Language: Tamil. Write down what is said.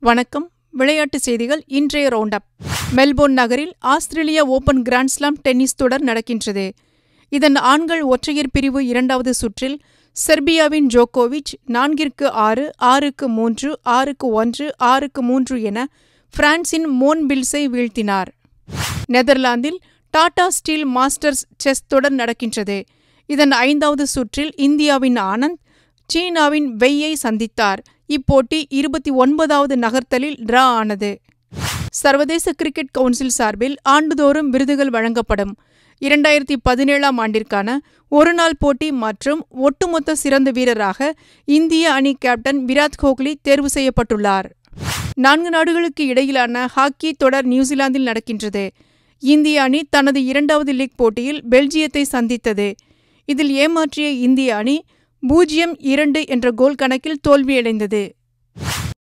வணக்கம் விளையாட்டுச் செய்திகள் இன்றைய ரவுண்டப் மெல்போர்ன் நகரில் ஆஸ்திரேலிய ஓபன் கிராண்ட்ஸ்லாம் டென்னிஸ் தொடர் நடக்கின்றது இதன் ஆண்கள் ஒற்றையர் பிரிவு இரண்டாவது சுற்றில் செர்பியாவின் ஜோகோவிச் நான்கிற்கு ஆறு ஆறுக்கு மூன்று ஆறுக்கு ஒன்று ஆறுக்கு மூன்று என பிரான்சின் மோன் பில்ஸை வீழ்த்தினார் நெதர்லாந்தில் டாடா ஸ்டீல் மாஸ்டர்ஸ் செஸ் தொடர் நடக்கின்றது இதன் ஐந்தாவது சுற்றில் இந்தியாவின் ஆனந்த் சீனாவின் வெய்யை சந்தித்தார் இப்போட்டி இருபத்தி ஒன்பதாவது நகர்த்தலில் டிரா ஆனது சர்வதேச கிரிக்கெட் கவுன்சில் சார்பில் ஆண்டுதோறும் விருதுகள் வழங்கப்படும் இரண்டாயிரத்தி பதினேழாம் ஆண்டிற்கான ஒருநாள் போட்டி மற்றும் ஒட்டுமொத்த சிறந்த வீரராக இந்திய அணி கேப்டன் விராட் கோஹ்லி தேர்வு செய்யப்பட்டுள்ளார் நான்கு நாடுகளுக்கு இடையிலான ஹாக்கி தொடர் நியூசிலாந்தில் நடக்கின்றது இந்திய அணி தனது இரண்டாவது லீக் போட்டியில் பெல்ஜியத்தை சந்தித்தது இதில் ஏமாற்றிய இந்திய அணி பூஜ்ஜியம் இரண்டு என்ற கோல் கணக்கில் தோல்வியடைந்தது